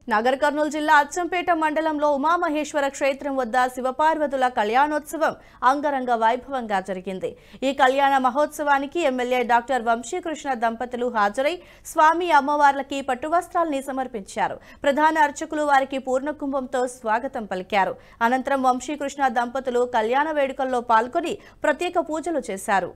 నగర్ కర్నూలు జిల్లా అచ్చంపేట మండలంలో ఉమామహేశ్వర క్షేత్రం వద్ద శివపార్వతుల కళ్యాణోత్సవం అంగరంగ వైభవంగా జరిగింది ఈ కళ్యాణ మహోత్సవానికి ఎమ్మెల్యే డాక్టర్ వంశీకృష్ణ దంపతులు హాజరై స్వామి అమ్మవార్లకి పట్టువస్త్రాల్ని సమర్పించారు ప్రధాన అర్చకులు వారికి పూర్ణకుంభంతో స్వాగతం పలికారు అనంతరం వంశీకృష్ణ దంపతులు కళ్యాణ వేడుకల్లో పాల్గొని ప్రత్యేక పూజలు చేశారు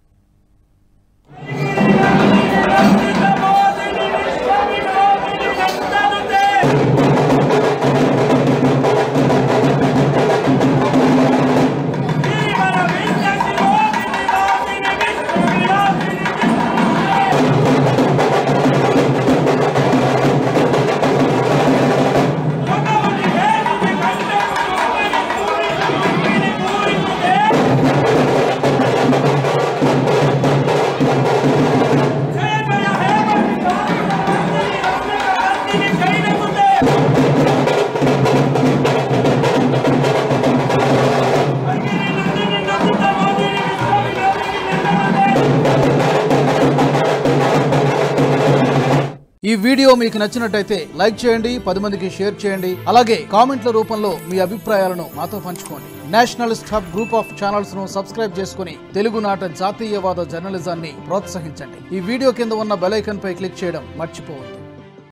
ఈ వీడియో మీకు నచ్చినట్టయితే లైక్ చేయండి పది మందికి షేర్ చేయండి అలాగే కామెంట్ల రూపంలో మీ అభిప్రాయాలను మాతో పంచుకోండి nationalist hub group of channels ను సబ్స్క్రైబ్ చేసుకుని తెలుగునాట జాతీయవాద జర్నలిజాన్ని ప్రోత్సహించండి ఈ వీడియో కింద ఉన్న బెల్ ఐకాన్ పై క్లిక్ చేయడం మర్చిపోవద్దు